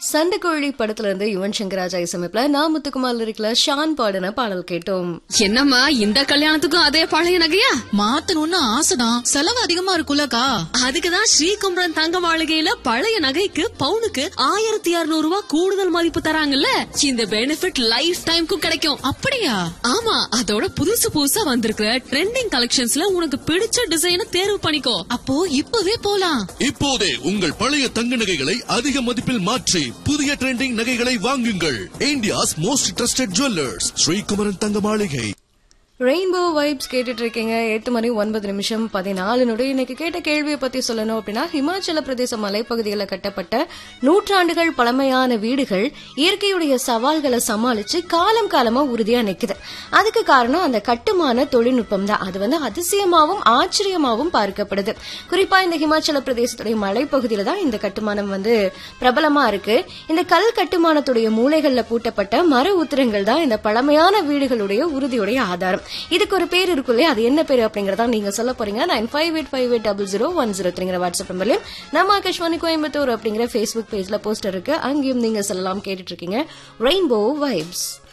சண்டைக்கோழி படத்துல இருந்து யுவன் சங்கர் ராஜா இசையமைப்புல நான் முத்துக்குமார் லிரிக்ல ஷான் பாடின பாடல் கேட்டோம் என்னம்மா இந்த கல்யாணத்துக்கும் அதே பழைய நகையா மாத்தணும்னு ஆசைதான் செலவு அதிகமா இருக்குல்லக்கா அதுக்குதான் ஸ்ரீகுமரன் தங்க மாளிகையில பழைய நகைக்கு பவுனுக்கு ஆயிரத்தி இருநூறு ரூபாய் கூடுதல் மதிப்பு தராங்கல்ல இந்த பெனிஃபிட் லைஃப் டைம்க்கும் கிடைக்கும் அப்படியா ஆமா அதோட புதுசு புதுசா வந்திருக்கிற ட்ரெண்டிங் கலெக்ஷன்ஸ்ல உனக்கு பிடிச்ச டிசைனை தேர்வு பண்ணிக்கோ அப்போ இப்பவே போலாம் இப்போதே உங்கள் பழைய தங்க நகைகளை அதிக மதிப்பில் மாற்றி புதிய ட்ரெண்டிங் நகைகளை வாங்குங்கள் India's most trusted jewellers Srikumaran Thanga Maligai rainbow vibes கேட்டுட்டு இருக்கீங்க எட்டு மணி ஒன்பது நிமிஷம் பதினாலு நொடி இன்னைக்கு கேட்ட கேள்வியை பத்தி சொல்லணும் அப்படின்னா ஹிமாச்சல பிரதேச மலைப்பகுதிகளில் கட்டப்பட்ட நூற்றாண்டுகள் பழமையான வீடுகள் இயற்கையுடைய சவால்களை சமாளிச்சு காலம் காலமா உறுதியா நிக்குது அதுக்கு காரணம் அந்த கட்டுமான தொழில்நுட்பம் தான் அது வந்து அதிசயமாவும் ஆச்சரியமாவும் பார்க்கப்படுது குறிப்பா இந்த ஹிமாச்சல பிரதேசத்துடைய மலைப்பகுதியில தான் இந்த கட்டுமானம் வந்து பிரபலமா இருக்கு இந்த கல் கட்டுமானத்துடைய மூலைகள்ல பூட்டப்பட்ட மர உத்திரங்கள் தான் இந்த பழமையான வீடுகளுடைய உறுதியுடைய ஆதாரம் இதுக்கு ஒரு பேர் இருக்கும் இல்லையா அது என்ன பேர் அப்படிங்கறதா நீங்க சொல்ல போறீங்க nine five eight five eight double zero one zero த்ரீங்கிற வாட்ஸ்அப் நம்பர்லயும் நம்ம ஆகாஷ்வாணி கோயம்புத்தூர் அப்படிங்கிற ஃபேஸ்புக் பேஜ்ல போஸ்டர் இருக்கு அங்கேயும் நீங்க சொல்லலாம் கேட்டுட்டு இருக்கீங்க ரெயின்போ வைப்ஸ்